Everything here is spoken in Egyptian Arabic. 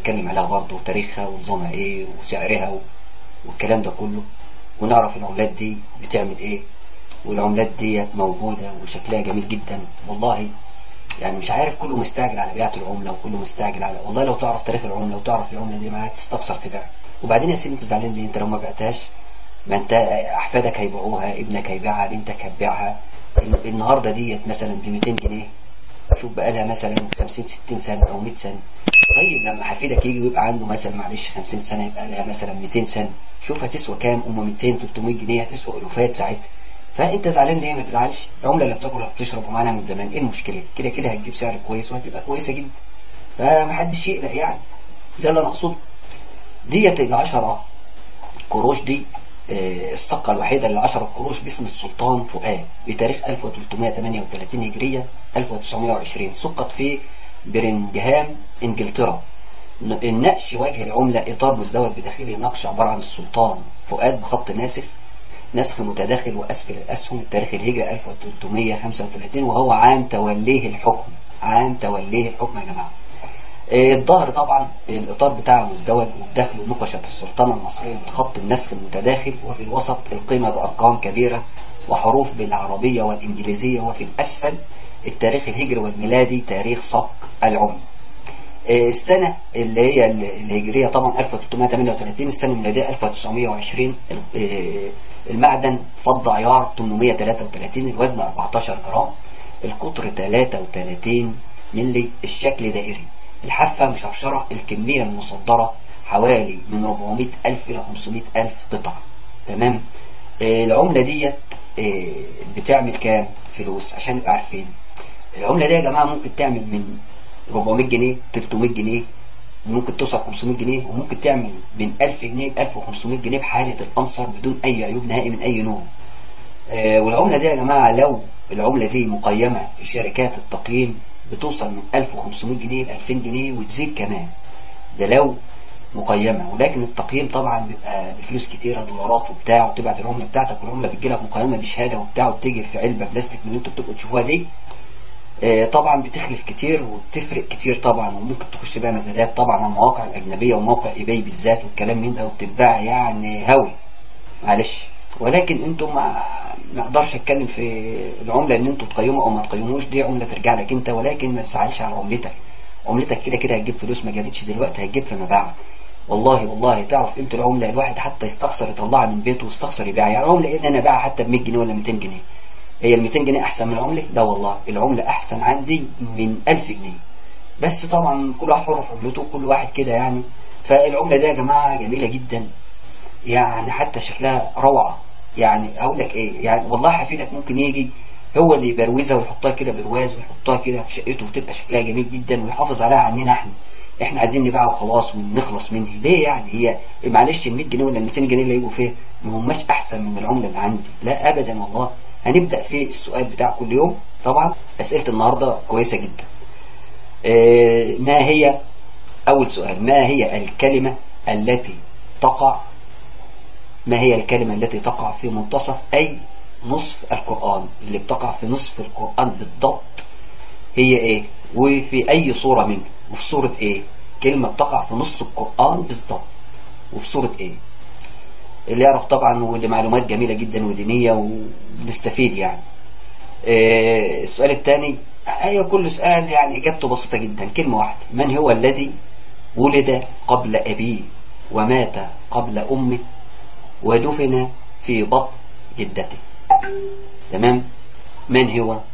هنتكلم عليها برضه وتاريخها ونظامها ايه وسعرها والكلام ده كله ونعرف العملات دي بتعمل ايه والعملات ديت موجودة وشكلها جميل جدا والله يعني مش عارف كله مستعجل على بيعة العملة وكله مستعجل على والله لو تعرف تاريخ العملة وتعرف العملة دي معاك تستخسر تبيعها وبعدين يا سيدي انت زعلان ليه انت لو ما بعتهاش ما انت احفادك هيبيعوها ابنك هيبيعها بنتك هتبيعها النهارده ديت مثلا ب 200 جنيه شوف بقى لها مثلا 50 60 سنه او 100 سنه طيب لما حفيدك يجي ويبقى عنده مثلا معلش 50 سنه يبقى لها مثلا 200 سنه شوف هتسوى كام ام 200 300 جنيه هتسوى الوفات ساعتها فانت زعلان ليه ما تزعلش العمله اللي بتاكل وبتشرب ومعانا من زمان ايه المشكله كده كده هتجيب سعر كويس وهتبقى كويسه جدا فمحدش يقلق يعني ده اللي انا اقصده ديت العشرة قروش دي آه، الصقة الوحيدة اللي 10 قروش باسم السلطان فؤاد بتاريخ 1338 هجرية 1920 سقط في برنجهام انجلترا ن- النقش وجه العملة إطار مزدوج بداخله نقش عبارة عن السلطان فؤاد بخط ناسخ نسخ متداخل وأسفل الأسهم التاريخ الهجري 1335 وهو عام توليه الحكم عام توليه الحكم يا جماعة آه، الظهر طبعا الإطار بتاعه مزدوج وبداخله نقشت السلطنة المصرية بالخط النسخ المتداخل وفي الوسط القيمة بأرقام كبيرة وحروف بالعربية والإنجليزية وفي الأسفل التاريخ الهجري والميلادي تاريخ صك العملة آه، السنة اللي هي ال- الهجرية طبعا 1338 السنة الميلادية 1920 آه، المعدن فضة عيار 833 الوزن 14 جرام القطر 33 ملي الشكل دائري الحافة مشرشرة الكمية المصدرة حوالي من 400 ألف إلى 500 ألف قطعة تمام آه، العملة ديت آه، بتعمل كام فلوس عشان نبقى عارفين العملة دي يا جماعة ممكن تعمل من 400 جنيه 300 جنيه ممكن توصل 500 جنيه وممكن تعمل من 1000 جنيه ل 1500 جنيه بحالة الأنصر بدون أي عيوب نهائي من أي نوع آه، والعملة دي يا جماعة لو العملة دي مقيمة في شركات التقييم بتوصل من 1500 جنيه ل 2000 جنيه وتزيد كمان ده لو مقيمة ولكن التقييم طبعا بيبقى بفلوس كتيرة دولارات وبتاع وتبعت العملة بتاعتك والعملة بتجيلك مقيمة بشهادة وبتاع وبتيجي في علبة بلاستيك من اللي انتوا بتبقوا تشوفوها دي آه، طبعا بتخلف كتير وبتفرق كتير طبعا وممكن تخش بقى مزادات طبعا على المواقع الأجنبية وموقع ايباي بالذات والكلام من ده وبتتباع يعني هوي معلش ولكن انتم ما ما اقدرش اتكلم في العمله ان انتوا تقيموا او ما تقيموش دي عمله ترجع لك انت ولكن ما تسعلش على عملتك عملتك كده كده هتجيب فلوس ما جابتش دلوقتي هتجيب فيما بعد والله والله تعرف قيمه العمله الواحد حتى يستخسر يطلعها من بيته ويستخسر يبيعها يعني العمله ايه اللي انا ابيعها حتى ب 100 جنيه ولا 200 جنيه هي ال 200 جنيه احسن من العمله لا والله العمله احسن عندي من 1000 جنيه بس طبعا كل واحد حر في عملته كل واحد كده يعني فالعمله دي يا جماعه جميله جدا يعني حتى شكلها روعة يعني اقول لك ايه يعني والله حفيدك ممكن يجي هو اللي يبروزها ويحطها كده برواز ويحطها كده في شقته وتبقى شكلها جميل جدا ويحافظ عليها عننا احنا احنا عايزين نبيعها وخلاص ونخلص منها ليه يعني هي معلش ال 100 جنيه ولا ال 200 جنيه اللي يجوا فيها ما هماش احسن من العمله اللي عندي لا ابدا والله هنبدا في السؤال بتاع كل يوم طبعا اسئله النهارده كويسه جدا اه ما هي اول سؤال ما هي الكلمه التي تقع ما هي الكلمة التي تقع في منتصف أي نصف القرآن اللي بتقع في نصف القرآن بالضبط هي إيه وفي أي صورة منه وفي صورة إيه كلمة بتقع في نص القرآن بالضبط وفي صورة إيه اللي يعرف طبعا ودي معلومات جميلة جدا ودينية ونستفيد يعني إيه السؤال الثاني أيوة كل سؤال يعني إجابته بسيطة جدا كلمة واحدة من هو الذي ولد قبل أبيه ومات قبل أمه ودفن في بطن جدته تمام من هو